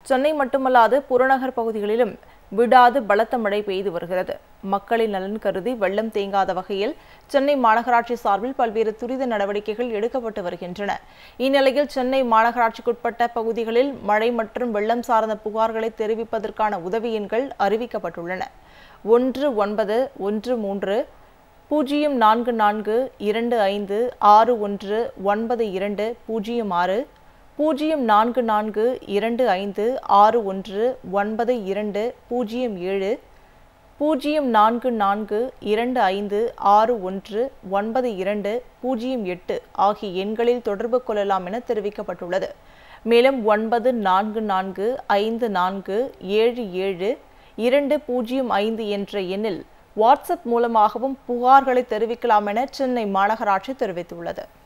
சென்னை மட்டுமல்லாது புறநகர் பகுதிகளிலும் விடாது பலத்த மழை பெய்து வருகிறது மக்களின் நலன் கருதி வெள்ளம் தேங்காத வகையில் சென்னை மாநகராட்சி சார்பில் பல்வேறு துரித நடவடிக்கைகள் எடுக்கப்பட்டு வருகின்றன இந்நிலையில் சென்னை மாநகராட்சிக்குட்பட்ட பகுதிகளில் மழை மற்றும் வெள்ளம் சார்ந்த புகார்களை தெரிவிப்பதற்கான உதவி எண்கள் அறிவிக்கப்பட்டுள்ளன ஒன்று ஒன்பது ஒன்று மூன்று பூஜ்ஜியம் நான்கு நான்கு இரண்டு ஐந்து ஆறு ஒன்று ஒன்பது இரண்டு பூஜ்ஜியம் ஆறு பூஜ்ஜியம் நான்கு நான்கு இரண்டு ஐந்து ஆறு ஒன்று ஒன்பது இரண்டு பூஜ்ஜியம் ஏழு பூஜ்ஜியம் நான்கு நான்கு இரண்டு ஐந்து ஆறு ஒன்று ஒன்பது இரண்டு பூஜ்ஜியம் எட்டு ஆகிய எண்களில் தொடர்பு கொள்ளலாம் என தெரிவிக்கப்பட்டுள்ளது மேலும் ஒன்பது நான்கு நான்கு ஐந்து நான்கு ஏழு ஏழு இரண்டு பூஜ்ஜியம் ஐந்து என்ற எண்ணில் வாட்ஸ்அப் மூலமாகவும் புகார்களை தெரிவிக்கலாம் என சென்னை மாநகராட்சி தெரிவித்துள்ளது